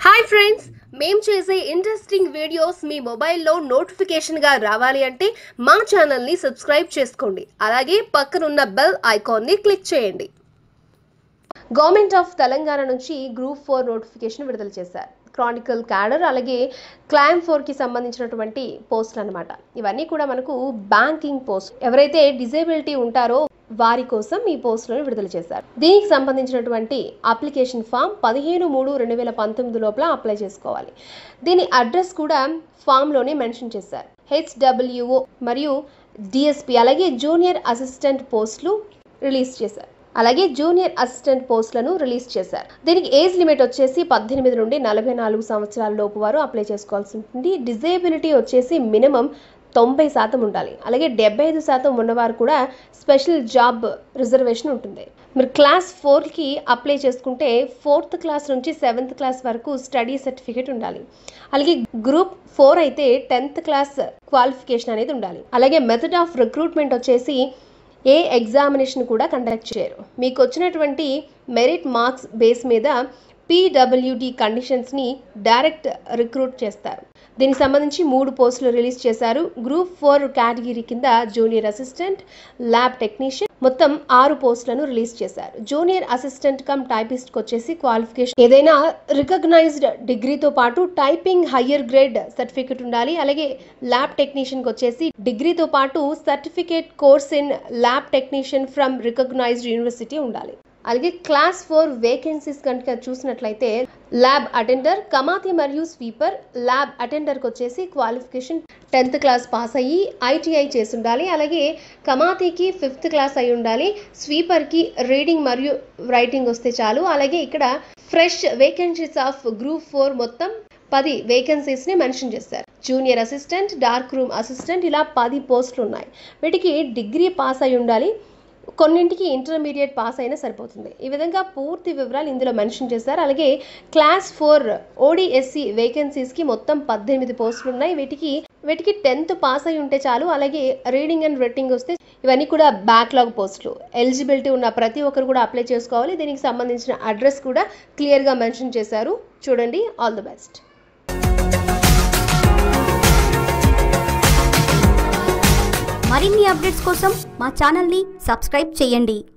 hi friends మేం చేసే interesting videos మీ మొబైల్లో నోటిఫికేషన్గా రావాలి అంటే మా ఛానల్ని సబ్స్క్రైబ్ చేసుకోండి అలాగే పక్కనున్న బెల్ ఐకాన్ని క్లిక్ చేయండి గవర్నమెంట్ ఆఫ్ తెలంగాణ నుంచి గ్రూప్ ఫోర్ నోటిఫికేషన్ విడుదల చేశారు క్రానికల్ క్యాడర్ అలాగే క్లైమ్ ఫోర్కి సంబంధించినటువంటి పోస్టులు అనమాట ఇవన్నీ కూడా మనకు బ్యాంకింగ్ పోస్ట్ ఎవరైతే డిజేబిలిటీ ఉంటారో వారి కోసం ఈ పోస్టులను విడుదల చేశారు దీనికి సంబంధించినటువంటి అప్లికేషన్ ఫామ్ పదిహేను మూడు రెండు వేల పంతొమ్మిది లోపల అప్లై చేసుకోవాలి దీని అడ్రస్ కూడా ఫామ్లోనే మెన్షన్ చేశారు హెచ్డబ్ల్యూఓ మరియు డిఎస్పి అలాగే జూనియర్ అసిస్టెంట్ పోస్టులు రిలీజ్ చేశారు అలాగే జూనియర్ అసిస్టెంట్ పోస్టులను రిలీజ్ చేశారు దీనికి ఏజ్ లిమిట్ వచ్చేసి పద్దెనిమిది నుండి నలభై నాలుగు సంవత్సరాల లోపు వారు అప్లై చేసుకోవాల్సి ఉంటుంది డిజేబిలిటీ వచ్చేసి మినిమం తొంభై శాతం ఉండాలి అలాగే డెబ్బై ఐదు శాతం ఉన్నవారు కూడా స్పెషల్ జాబ్ రిజర్వేషన్ ఉంటుంది మీరు క్లాస్ ఫోర్కి అప్లై చేసుకుంటే ఫోర్త్ క్లాస్ నుంచి సెవెంత్ క్లాస్ వరకు స్టడీ సర్టిఫికేట్ ఉండాలి అలాగే గ్రూప్ ఫోర్ అయితే టెన్త్ క్లాస్ క్వాలిఫికేషన్ అనేది ఉండాలి అలాగే మెథడ్ ఆఫ్ రిక్రూట్మెంట్ వచ్చేసి ఏ ఎగ్జామినేషన్ కూడా కండక్ట్ చేయరు మీకు వచ్చినటువంటి మెరిట్ మార్క్స్ బేస్ మీద పీడబ్ల్యూడి కండిషన్స్ని డైరెక్ట్ రిక్రూట్ చేస్తారు దీనికి సంబంధించి మూడు పోస్టులు రిలీజ్ చేశారు గ్రూప్ ఫోర్ కేటగిరీ కింద జూనియర్ అసిస్టెంట్ ల్యాబ్ టెక్నీషియన్ మొత్తం ఆరు పోస్టులను రిలీజ్ చేశారు జూనియర్ అసిస్టెంట్ కమ్ టైపిస్ట్కి వచ్చేసి క్వాలిఫికేషన్ ఏదైనా రికగ్నైజ్డ్ డిగ్రీతో పాటు టైపింగ్ హయ్యర్ గ్రేడ్ సర్టిఫికేట్ ఉండాలి అలాగే ల్యాబ్ టెక్నీషియన్కి వచ్చేసి డిగ్రీతో పాటు certificate course in lab technician from recognised university ఉండాలి అలాగే క్లాస్ ఫోర్ వేకెన్సీస్ కనుక చూసినట్లయితే ల్యాబ్ అటెండర్ కమాతి మరియు స్వీపర్ ల్యాబ్ అటెండర్కి వచ్చేసి క్వాలిఫికేషన్ టెన్త్ క్లాస్ పాస్ అయ్యి ఐటీఐ చేసి ఉండాలి అలాగే కమాతికి ఫిఫ్త్ క్లాస్ అయి ఉండాలి స్వీపర్కి రీడింగ్ మరియు రైటింగ్ వస్తే చాలు అలాగే ఇక్కడ fresh vacancies of group four మొత్తం పది వేకెన్సీస్ని మెన్షన్ చేశారు junior assistant dark room assistant ఇలా పది పోస్టులు ఉన్నాయి వీటికి డిగ్రీ పాస్ అయి ఉండాలి కొన్నింటికి ఇంటర్మీడియట్ పాస్ అయినా సరిపోతుంది ఈ విధంగా పూర్తి వివరాలు ఇందులో మెన్షన్ చేశారు అలాగే క్లాస్ ఫోర్ ఓడిఎస్సి వేకెన్సీస్కి మొత్తం పద్దెనిమిది పోస్టులు ఉన్నాయి వీటికి వీటికి టెన్త్ పాస్ అయి ఉంటే చాలు అలాగే రీడింగ్ అండ్ రైటింగ్ వస్తే ఇవన్నీ కూడా బ్యాక్లాగ్ పోస్టులు ఎలిజిబిలిటీ ఉన్న ప్రతి ఒక్కరు కూడా అప్లై చేసుకోవాలి దీనికి సంబంధించిన అడ్రస్ కూడా క్లియర్గా మెన్షన్ చేశారు చూడండి ఆల్ ది బెస్ట్ మరిన్ని అప్డేట్స్ కోసం మా ఛానల్ని సబ్స్క్రైబ్ చేయండి